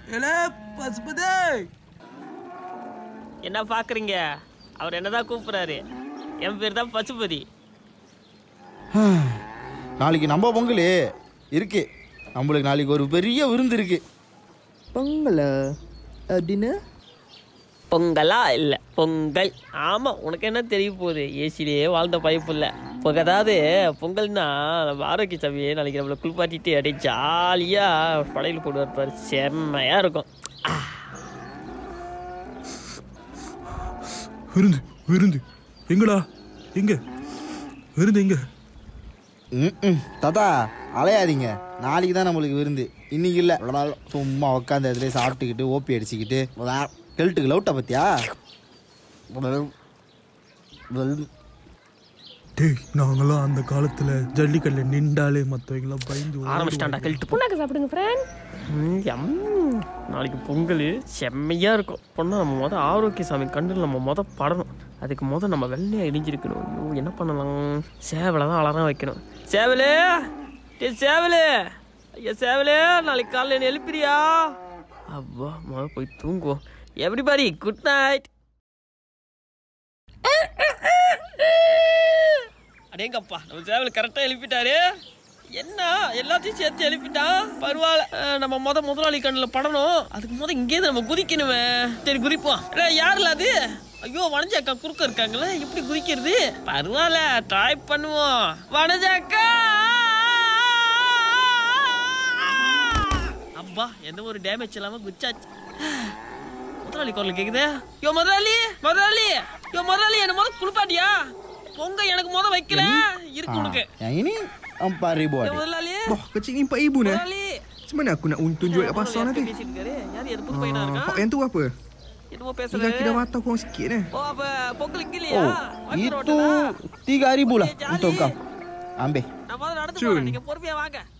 ஏலே பசுபதி என்ன பாக்குறீங்க அவர் என்னதான் கூப்பிடுறாரு என் பேர் தான் பசுபதி நாளைக்கு நம்ம பொங்கல் இருக்கு நம்மளுக்கு நாளைக்கு ஒரு பெரிய விருந்து இருக்கு பொங்கலா அப்படின்னு பொங்கலா இல்லை பொங்கல் ஆமாம் உனக்கு என்ன தெரிய போகுது ஏசிலேயே வாழ்ந்த பைப்பு இல்லை இப்போ அதாவது பொங்கல்னா நம்ம ஆரோக்கிய சபையை நாளைக்கு நம்மளை குளிப்பாட்டிட்டு அப்படியே ஜாலியாக படையில் போட்டு வைப்பார் செம்மையாக இருக்கும் விருந்து விருந்து எங்கடா எங்க விருந்து எங்க ம் தாத்தா அலையாதீங்க நாளைக்கு தான் நம்மளுக்கு விருந்து இன்னைக்கு இல்லை சும்மா உட்காந்து இடத்துல சாப்பிட்டுக்கிட்டு ஓப்பி அடிச்சுக்கிட்டு கெல்ட்டுக்கு லவுட்டை பத்தியா டேய் நாங்களாம் அந்த காலத்துல ஜல்லிக்கல்ல நின்றாலே மற்றவங்களாம் பயந்து ஓடுவாங்க. ஆரம்பிச்சிட்டாண்டா கழிட்டு புண்ணாக்க சாப்பிடுங்க ஃப்ரெண்ட் நாளைக்கு பொங்கல் செம்மையாக இருக்கும் பொண்ணா நம்ம மொதல் ஆரோக்கிய சாமி கண்டில் நம்ம மொதல் படணும் அதுக்கு மொதல் நம்ம வெள்ளையாக இடிஞ்சிருக்கணும் ஐயோ என்ன பண்ணலாம் சேவலை தான் அலறான் வைக்கணும் சேவலே ஏ சேவலே ஐயா சேவலே நாளைக்கு காலையில் என்ன எழுப்பிறியா அப்பா முதல் போய் தூங்குவோம் எவ்ரிபடி குட் நைட் அடேங்கப்பா நம்ம சேவல் கரெக்டாக எழுப்பிட்டாரு என்ன எல்லாத்தையும் சேர்த்து எழுப்பிட்டான் பரவாயில்ல அஹ், நம்ம முத முதலாளி கண்ணில் படணும் அதுக்கு முத இங்கேருந்து நம்ம குதிக்கணுமே சரி குதிப்போம் இல்லை யாருல அது ஐயோ வனஜாக்கா குறுக்க இருக்காங்களே எப்படி குதிக்கிறது பரவாயில்ல ட்ரை பண்ணுவோம் வனஜாக்கா அப்பா எந்த ஒரு டேமேஜ் இல்லாம குச்சாச்சு முதலாளி குரல் கேக்குதே யோ முதலாளி முதலாளி யோ முதலாளி என்ன முத குளிப்பாட்டியா பொங்க எனக்கு முத வைக்கல இருக்கு உனக்கு yang ini empat ribu யோ adik முதலாளி Wah, kecil ni 4000 ni. முதலாளி Macam mana aku nak untung jual kat pasar nanti? பேசிட்டு இருக்காரு யார் எது புது பையனா Ah, இருக்கா Pak yang tu apa? என்னமோ Ni பேசுறாரு kaki dah matang kurang sikit ni. ஓ அப்ப பொங்கல் இங்க இல்லையா oh வாங்கிட்டு itu ரோட்டா? tiga ribu lah Okey, jali. untuk kau ambil நான் முதல்ல நடந்து Cun. போறேன் நீங்க பொறுமையா வாங்க